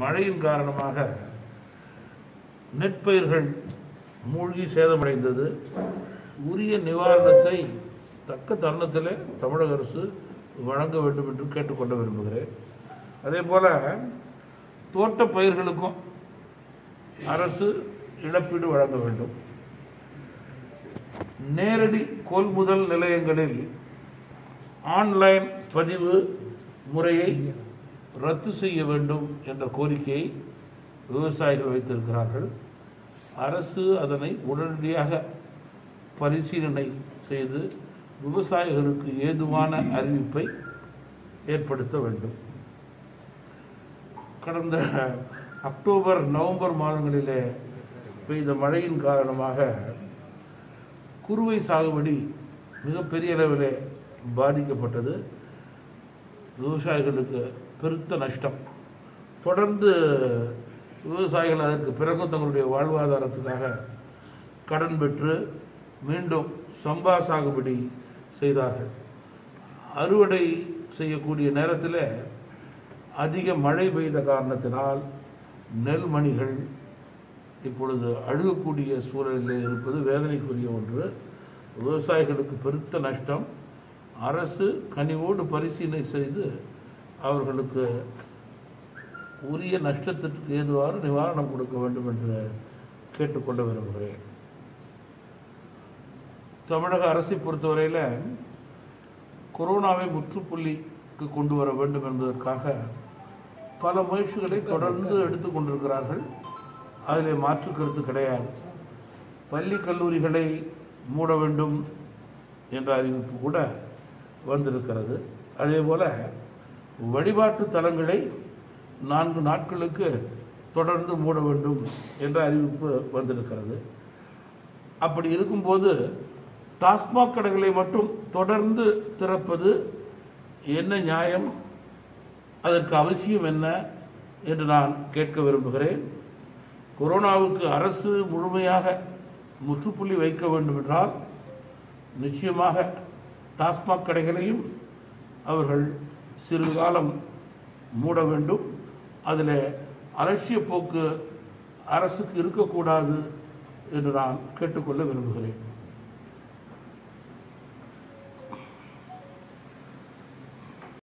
மழையின் காரணமாக நெற்பயிர்கள் மூழ்கி சேதமடைந்தது உரிய நிவாரணத்தை தக்க தருணத்தில் தமிழக அரசு வழங்க வேண்டும் என்று கேட்டுக்கொள்ள விரும்புகிறேன் அதே போல தோட்ட பயிர்களுக்கும் அரசு இழப்பீடு வழங்க வேண்டும் நேரடி கொள்முதல் நிலையங்களில் ஆன்லைன் பதிவு முறையை ரத்து செய்ய வேண்டும் என்ற கோரிக்கையை விவசாயிகள் வைத்திருக்கிறார்கள் அரசு அதனை உடனடியாக பரிசீலனை செய்து விவசாயிகளுக்கு ஏதுவான அறிவிப்பை ஏற்படுத்த வேண்டும் கடந்த அக்டோபர் நவம்பர் மாதங்களிலே பெய்த மழையின் காரணமாக குறுவை சாகுபடி மிகப்பெரிய அளவிலே பாதிக்கப்பட்டது விவசாயிகளுக்கு பெருத்த நஷ்டம் தொடர்ந்து விவசாயிகள் அதற்கு பிறகும் தங்களுடைய வாழ்வாதாரத்துக்காக கடன் பெற்று மீண்டும் சம்பா சாகுபடி செய்தார்கள் அறுவடை செய்யக்கூடிய நேரத்தில் அதிக மழை பெய்த காரணத்தினால் நெல்மணிகள் இப்பொழுது அழுகக்கூடிய சூழலில் இருப்பது வேதனைக்குரிய ஒன்று விவசாயிகளுக்கு பெருத்த நஷ்டம் அரசு கனிவோடு பரிசீலனை செய்து அவர்களுக்கு உரிய நஷ்டத்திற்கு ஏதுவாறு நிவாரணம் கொடுக்க வேண்டும் என்று கேட்டுக்கொள்ள விரும்புகிறேன் தமிழக அரசை பொறுத்தவரையில் கொரோனாவை முற்றுப்புள்ளிக்கு கொண்டு வர வேண்டும் என்பதற்காக பல முயற்சிகளை தொடர்ந்து எடுத்துக் கொண்டிருக்கிறார்கள் அதில் மாற்று கருத்து கிடையாது பள்ளி கல்லூரிகளை மூட வேண்டும் என்ற அறிவிப்பு கூட வந்திருக்கிறது அதே போல வழிபாட்டு தலங்களை நான்கு நாட்களுக்கு தொடர்ந்து மூட வேண்டும் என்ற அறிவிப்பு வந்திருக்கிறது அப்படி இருக்கும்போது டாஸ்மாக் கடைகளை மட்டும் தொடர்ந்து திறப்பது என்ன நியாயம் அதற்கு அவசியம் என்ன என்று நான் கேட்க விரும்புகிறேன் கொரோனாவுக்கு அரசு முழுமையாக முற்றுப்புள்ளி வைக்க வேண்டும் என்றால் நிச்சயமாக டாஸ்மாக் கடைகளையும் அவர்கள் சிறிது காலம் மூட வேண்டும் அதில் அலட்சிய போக்கு அரசுக்கு இருக்கக்கூடாது என்று நான் கேட்டுக்கொள்ள விரும்புகிறேன்